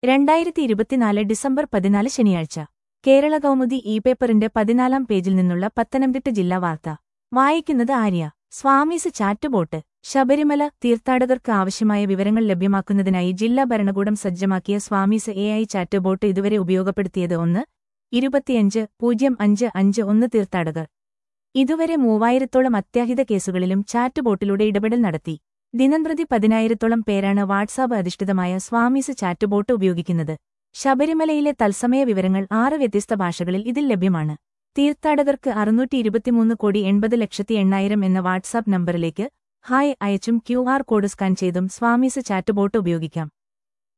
രണ്ടായിരത്തി ഇരുപത്തിനാല് ഡിസംബർ പതിനാല് ശനിയാഴ്ച കേരള കൗമുദി ഇ പേപ്പറിന്റെ പതിനാലാം പേജിൽ നിന്നുള്ള പത്തനംതിട്ട ജില്ലാ വാർത്ത വായിക്കുന്നത് ആര്യ സ്വാമീസ് ചാറ്റുബോട്ട് ശബരിമല തീർത്ഥാടകർക്ക് ആവശ്യമായ വിവരങ്ങൾ ലഭ്യമാക്കുന്നതിനായി ജില്ലാ ഭരണകൂടം സജ്ജമാക്കിയ സ്വാമീസ് എ ഐ ചാറ്റുബോട്ട് ഇതുവരെ ഉപയോഗപ്പെടുത്തിയത് ഒന്ന് ഇരുപത്തിയഞ്ച് പൂജ്യം അഞ്ച് അഞ്ച് ഒന്ന് തീർത്ഥാടകർ ഇതുവരെ മൂവായിരത്തോളം അത്യാഹിത കേസുകളിലും ചാറ്റുബോട്ടിലൂടെ ഇടപെടൽ നടത്തി ദിനംപ്രതി പതിനായിരത്തോളം പേരാണ് വാട്സാപ്പ് അധിഷ്ഠിതമായ സ്വാമീസ് ചാറ്റുബോട്ട് ഉപയോഗിക്കുന്നത് ശബരിമലയിലെ തത്സമയ വിവരങ്ങൾ ആറ് വ്യത്യസ്ത ഭാഷകളിൽ ഇതിൽ ലഭ്യമാണ് തീർത്ഥാടകർക്ക് അറുന്നൂറ്റി ഇരുപത്തിമൂന്ന് കോടി എൺപത് ലക്ഷത്തി എണ്ണായിരം എന്ന വാട്സാപ്പ് നമ്പറിലേക്ക് ഹായ് അയച്ചും ക്യു ആർ കോഡ് സ്കാൻ ചെയ്തും സ്വാമീസ് ചാറ്റുബോട്ട് ഉപയോഗിക്കാം